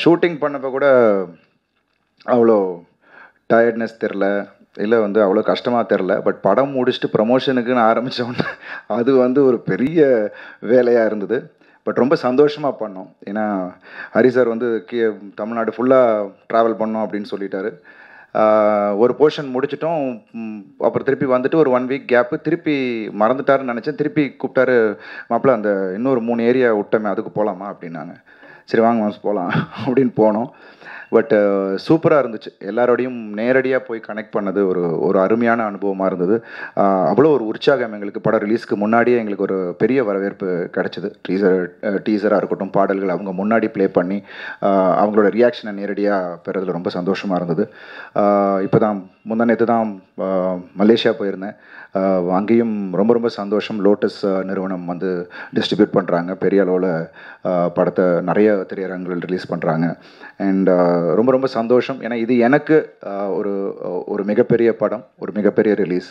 shooting பண்ணப்போ கூட அவ்வளோ டயர்ட்னஸ் தெரில இல்லை வந்து அவ்வளோ கஷ்டமாக தெரில பட் படம் முடிச்சுட்டு ப்ரமோஷனுக்குன்னு ஆரம்பித்தோன்னே அது வந்து ஒரு பெரிய வேலையாக இருந்தது பட் ரொம்ப சந்தோஷமாக பண்ணோம் ஏன்னா ஹரி சார் வந்து கீ தமிழ்நாடு ஃபுல்லாக ட்ராவல் பண்ணோம் அப்படின்னு சொல்லிட்டாரு ஆஹ் ஒரு போர்ஷன் முடிச்சிட்டோம் ம், அப்புறம் திருப்பி வந்துட்டு ஒரு ஒன் வீக் கேப்பு திருப்பி மறந்துட்டாருன்னு நினச்சேன் திருப்பி கூப்பிட்டாரு மாப்பிள்ள அந்த இன்னொரு மூணு ஏரியா விட்டோமே அதுக்கு போகலாமா அப்படின்னாங்க சரி வாங்க மாஸ் போகலாம் அப்படின்னு போனோம் பட் சூப்பராக இருந்துச்சு எல்லாரோடையும் நேரடியாக போய் கனெக்ட் பண்ணது ஒரு ஒரு அருமையான அனுபவமாக இருந்தது ஆஹ் அவ்வளோ ஒரு உற்சாகம் எங்களுக்கு படம் ரிலீஸ்க்கு முன்னாடியே எங்களுக்கு ஒரு பெரிய வரவேற்பு கிடைச்சிது டீசர் டீசராக இருக்கட்டும் பாடல்கள் அவங்க முன்னாடி ப்ளே பண்ணி ஆஹ் அவங்களோட ரியாக்ஷனை நேரடியாக பெறதுல ரொம்ப சந்தோஷமாக இருந்தது இப்போ தான் முந்தா நேற்று தான் ஆஹ் மலேசியா போயிருந்தேன் ஆஹ் அங்கேயும் ரொம்ப ரொம்ப சந்தோஷம் லோட்டஸ் ஆஹ் நிறுவனம் வந்து டிஸ்ட்ரிபியூட் பண்ணுறாங்க பெரிய அளவில் படத்தை நிறைய திரையரங்குகள் ரிலீஸ் பண்ணுறாங்க அண்ட் ரொம்ப ரொம்ப சந்தோஷம் ஏன்னா இது எனக்கு ஆஹ் ஒரு ஒரு மிகப்பெரிய படம் ஒரு மிகப்பெரிய ரிலீஸ்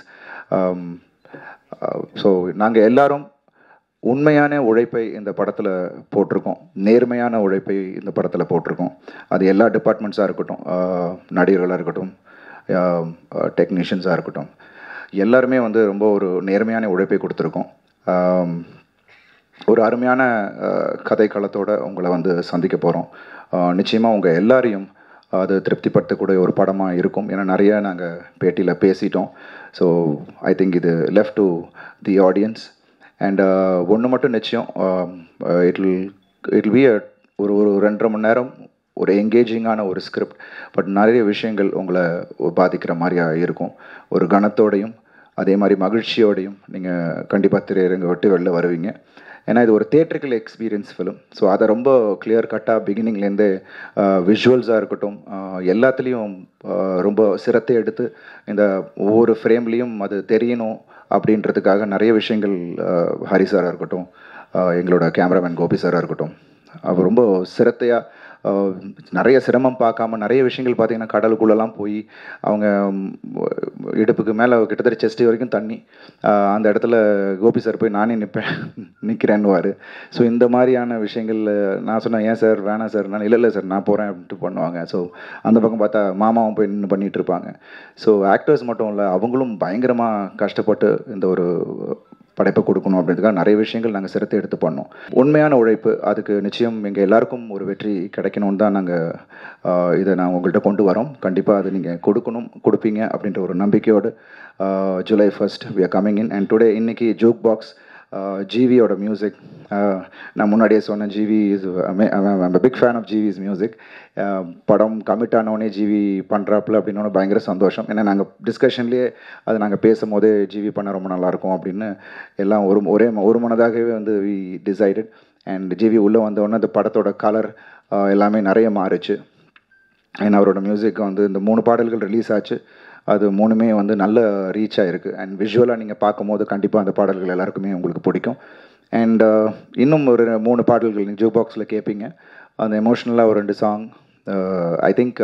ஸோ நாங்கள் எல்லாரும் உண்மையான உழைப்பை இந்த படத்தில் போட்டிருக்கோம் நேர்மையான உழைப்பை இந்த படத்தில் போட்டிருக்கோம் அது எல்லா டிபார்ட்மெண்ட்ஸாக இருக்கட்டும் ஆஹ் நடிகர்களாக இருக்கட்டும் டெக்னீஷியன்ஸாக இருக்கட்டும் எல்லாருமே வந்து ரொம்ப ஒரு நேர்மையான உழைப்பை கொடுத்துருக்கோம் ஆம், ஒரு அருமையான அஹ், கதை களத்தோட உங்களை வந்து சந்திக்க போகிறோம் நிச்சயமாக உங்கள் எல்லாரையும் அது திருப்திப்படுத்தக்கூடிய ஒரு படமாக இருக்கும் ஏன்னா நிறைய நாங்கள் பேட்டியில் பேசிட்டோம் ஸோ ஐ திங்க் இது left to the audience and ஒன்று மட்டும் நிச்சயம் இட் இட் பி ஒரு ஒரு ரெண்டரை மணி நேரம் ஒரு எங்கேஜிங்கான ஒரு ஸ்கிரிப்ட் பட் நிறைய விஷயங்கள் உங்களை பாதிக்கிற மாதிரியா இருக்கும் ஒரு கணத்தோடையும் அதே மாதிரி மகிழ்ச்சியோடையும் நீங்கள் கண்டிப்பாக திரையரங்க விட்டு வெளில வருவீங்க ஏன்னா இது ஒரு தேட்ரிக்கல் எக்ஸ்பீரியன்ஸ் ஃபிலிம் ஸோ அதை ரொம்ப கிளியர் கட்டாக பிகினிங்லேருந்தே விஷுவல்ஸாக இருக்கட்டும் ஆஹ் எல்லாத்துலேயும் ஆஹ் ரொம்ப சிரத்தை எடுத்து இந்த ஒவ்வொரு ஃப்ரேம்லேயும் அது தெரியணும் அப்படின்றதுக்காக நிறைய விஷயங்கள் ஆஹ் ஹரி சாராக இருக்கட்டும் ஆஹ் எங்களோட கேமராமேன் கோபி சாராக இருக்கட்டும் அவர் ரொம்ப சிரத்தையாக ஆஹ் நிறைய சிரமம் பார்க்காம நிறைய விஷயங்கள் பார்த்தீங்கன்னா கடலுக்குள்ளெல்லாம் போய் அவங்க ம், இடுப்புக்கு மேலே கிட்டத்தட்ட செஸ்ட் வரைக்கும் தண்ணி ஆஹ் அந்த இடத்துல கோபி சார் போய் நானே நிற்பேன் நிற்கிறேன்னுவார் ஸோ இந்த மாதிரியான விஷயங்கள் நான் சொன்னேன் ஏன் சார் வேணாம் சார் நான் இல்லை இல்லை சார் நான் போகிறேன் அப்படின்ட்டு பண்ணுவாங்க ஸோ அந்த பக்கம் பார்த்தா மாமாவும் போய் நின்று பண்ணிட்டு இருப்பாங்க ஸோ ஆக்டர்ஸ் மட்டும் இல்லை அவங்களும் பயங்கரமாக கஷ்டப்பட்டு இந்த ஒரு படைப்பை கொடுக்கணும் அப்படின்றதுக்காக நிறைய விஷயங்கள் நாங்கள் சிரத்தை எடுத்து பண்ணோம் உண்மையான உழைப்பு அதுக்கு நிச்சயம் எங்கள் எல்லாருக்கும் ஒரு வெற்றி கிடைக்கணும்னு தான் நாங்கள் இதை நான் உங்கள்கிட்ட கொண்டு வரோம் கண்டிப்பாக அது நீங்கள் கொடுக்கணும் கொடுப்பீங்க அப்படின்ற ஒரு நம்பிக்கையோடு July first we are coming in and today இன்னைக்கு ஜோக் பாக்ஸ் ஜிவியோட மியூசிக் நான் முன்னாடியே சொன்னேன் GV is big fan of GV's music படம் கமிட் ஆனோடனே ஜிவி பண்ணுறாப்புல அப்படின்னோட பயங்கர சந்தோஷம் ஏன்னா நாங்கள் டிஸ்கஷன்லேயே அது நாங்கள் பேசும்போதே ஜிவி பண்ண ரொம்ப நல்லாயிருக்கும் அப்படின்னு எல்லாம் ஒரு ஒரே ம- ஒரு மனதாகவே வந்து வி டிசைடட் அண்ட் ஜிவி உள்ளே வந்தோடனே அந்த படத்தோட கலர் எல்லாமே நிறைய மாறுச்சு அண்ட் அவரோட மியூசிக் வந்து இந்த மூணு பாடல்கள் ரிலீஸ் ஆச்சு அது மூணுமே வந்து நல்ல ரீச் ஆயிருக்கு அண்ட் விஷுவலாக நீங்கள் பார்க்கும்போது கண்டிப்பாக அந்த பாடல்கள் எல்லாருக்குமே உங்களுக்கு பிடிக்கும் அண்ட் இன்னும் ஒரு மூணு பாடல்கள் நீங்கள் ஜூ பாக்ஸில் கேட்பீங்க அந்த எமோஷ்னலாக ஒரு ரெண்டு சாங் ஐ திங்க்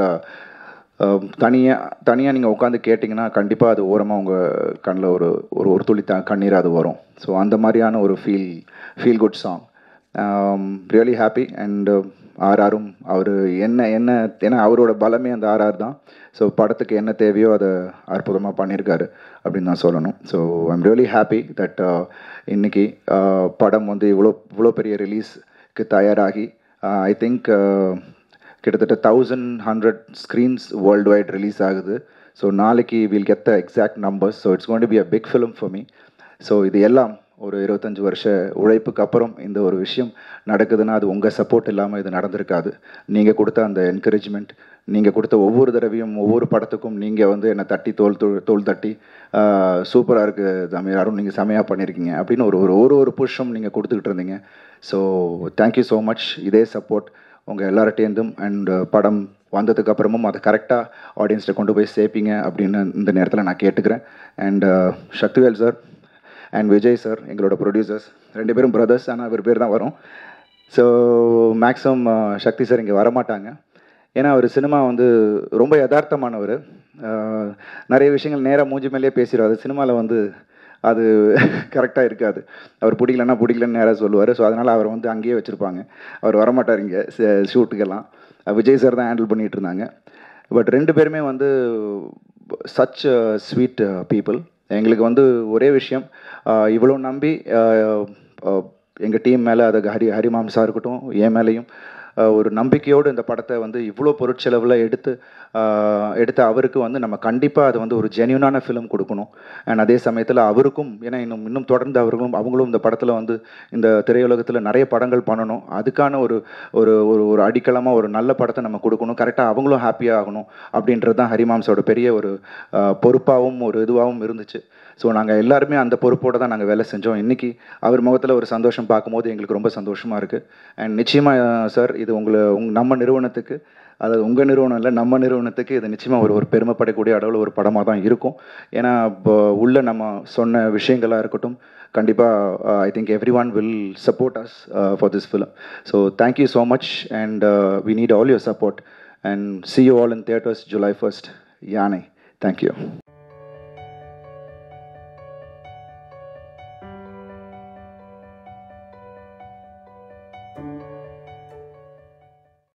தனியாக தனியாக நீங்கள் உட்காந்து கேட்டிங்கன்னா கண்டிப்பாக அது ஓரமாக உங்கள் கண்ணில் ஒரு ஒரு ஒரு துளி த கண்ணீர் அது வரும் ஸோ அந்த மாதிரியான ஒரு feel feel good song really happy and ஆர்ஆரும் அவர் என்ன என்ன ஏன்னா அவரோட பலமே அந்த ஆர்ஆர் தான் ஸோ படத்துக்கு என்ன தேவையோ அதை அற்புதமாக பண்ணியிருக்காரு அப்படின்னு தான் சொல்லணும் so I'm really happy that இன்னைக்கு uh, படம் வந்து இவ்வளோ இவ்வளோ பெரிய ரிலீஸ்க்கு தயாராகி ஐ திங்க் கிட்டத்தட்ட thousand hundred screens worldwide release ஆகுது ஸோ நாளைக்கு will get the exact numbers so it's going to be a big film for me so இது எல்லாம் ஒரு இருபத்தஞ்சு வருஷ உழைப்புக்கு அப்புறம் இந்த ஒரு விஷயம் நடக்குதுன்னா அது உங்கள் சப்போர்ட் இல்லாமல் இது நடந்திருக்காது நீங்கள் கொடுத்த அந்த என்கரேஜ்மெண்ட் நீங்கள் கொடுத்த ஒவ்வொரு தடவையும் ஒவ்வொரு படத்துக்கும் நீங்கள் வந்து என்னை தட்டி தோல் தோல் தோல் தட்டி சூப்பராக இருக்குது தமிழ் யாரும் நீங்கள் செமையாக பண்ணியிருக்கீங்க அப்படின்னு ஒரு ஒரு ஒரு ஒரு புஷ்ஷும் நீங்கள் கொடுத்துக்கிட்டு இருந்தீங்க ஸோ தேங்க்யூ ஸோ மச் இதே சப்போர்ட் உங்கள் எல்லார்ட்டேருந்தும் அண்ட் படம் வந்ததுக்கு அப்புறமும் அதை கரெக்டாக ஆடியன்ஸ்கிட்ட கொண்டு போய் சேர்ப்பீங்க அப்படின்னு இந்த நேரத்தில் நான் கேட்டுக்கிறேன் and Sakthivel sir and Vijay sir எங்களோட ப்ரொடியூசர்ஸ் ரெண்டு பேரும் பிரதர்ஸ் ஆனால் இவர் பேர் தான் வரும் ஸோ மேக்ஸிமம் சக்தி சார் இங்கே வரமாட்டாங்க ஏன்னா அவர் சினிமா வந்து ரொம்ப யதார்த்தமானவர் அஹ், நிறைய விஷயங்கள் நேராக மூஞ்சி மேலேயே பேசிடுவார் சினிமாவில் வந்து அது கரெக்டாக இருக்காது அவர் பிடிக்கலன்னா பிடிக்கலன்னு நேராக சொல்லுவார் ஸோ அதனால் அவரை வந்து அங்கேயே வச்சுருப்பாங்க அவர் வரமாட்டார் இங்கே ஷூட்டுக்கெல்லாம் விஜய் சார் தான் ஹேண்டில் பண்ணிகிட்டு இருந்தாங்க பட் ரெண்டு பேருமே வந்து சச் ஸ்வீட் பீப்புள் எங்களுக்கு வந்து ஒரே விஷயம் இவ்வளோ நம்பி எங்கள் டீம் மேலே அது ஹரி ஹரிமாம்சா இருக்கட்டும் என் மேலேயும் ஒரு நம்பிக்கையோடு இந்த படத்தை வந்து இவ்வளோ பொருட்செலவில் எடுத்து எடுத்த அவருக்கு வந்து நம்ம கண்டிப்பாக அது வந்து ஒரு ஜென்யூனான ஃபிலிம் கொடுக்கணும் அண்ட் அதே சமயத்தில் அவருக்கும் ஏன்னா இன்னும் இன்னும் தொடர்ந்து அவர்களும் அவங்களும் இந்த படத்தில் வந்து இந்த திரையுலகத்தில் நிறைய படங்கள் பண்ணணும் அதுக்கான ஒரு ஒரு ஒரு ஒரு அடிக்கலமாக ஒரு நல்ல படத்தை நம்ம கொடுக்கணும் கரெக்டாக அவங்களும் ஹாப்பியாக ஆகணும் அப்படின்றது தான் ஹரிமாம்ஸோட பெரிய ஒரு பொறுப்பாகவும் ஒரு இதுவாகவும் இருந்துச்சு ஸோ நாங்கள் எல்லாருமே அந்த பொறுப்போடு தான் நாங்கள் வேலை செஞ்சோம் இன்றைக்கி அவர் முகத்தில் ஒரு சந்தோஷம் பார்க்கும்போது எங்களுக்கு ரொம்ப சந்தோஷமாக இருக்குது அண்ட் நிச்சயமாக சார் இது உங்களை உங் நம்ம நிறுவனத்துக்கு அதாவது உங்கள் நிறுவனம் இல்லை நம்ம நிறுவனத்துக்கு இது நிச்சயமாக ஒரு ஒரு பெருமைப்படக்கூடிய அளவில் ஒரு படமாக தான் இருக்கும் ஏன்னா இப்போ உள்ள நம்ம சொன்ன விஷயங்களாக இருக்கட்டும் கண்டிப்பாக I think everyone will support us for this film so thank you so much and we need all your support and see you all in theatres July first Yaanai thank you thank you